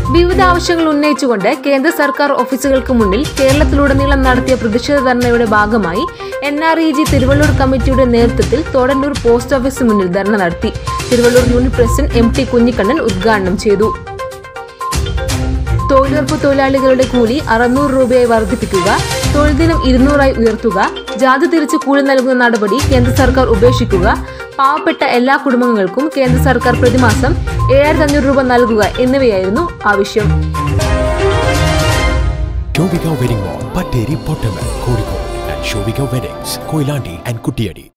വിവിധ ആവശ്യങ്ങൾ ഉന്നയിച്ചുകൊണ്ട് കേന്ദ്ര സർക്കാർ ഓഫീസുകൾക്ക് മുന്നിൽ കേരളത്തിലുടനീളം നടത്തിയ പ്രതിഷേധ ധർണയുടെ ഭാഗമായി N R E G Thiruvallur കമ്മിറ്റിയുടെ നേതൃത്വത്തിൽ തോടന്നൂർ പോസ്റ്റ് ഓഫീസിന് മുന്നിൽ ധർണ നടത്തി Thiruvallur unit president M T Kunhikannan ഉദ്ഘാടനം ചെയ്തു തൊഴിലുറപ്പ് തൊഴിലാളികളുടെ കൂലി അറുന്നൂറ് രൂപയായി വർദ്ധിപ്പിക്കുക തൊഴിൽ ദിനം ഇരുന്നൂറായി ഉയർത്തുക ജാതി തിരിച്ച് കൂലി നൽകുന്ന നടപടി കേന്ദ്ര സർക്കാർ ഉപേക്ഷിക്കുക പാവപ്പെട്ട എല്ലാ കുടുംബങ്ങൾക്കും കേന്ദ്ര സർക്കാർ പ്രതിമാസം ഏഴായിരത്തി അഞ്ഞൂറ് രൂപ നൽകുക എന്നിവയായിരുന്നു ആവശ്യം Shobika Wedding Mall, Patteri Pottamel, Kozhikode, and Shobika Weddings, Koilandi and Kuttiyadi.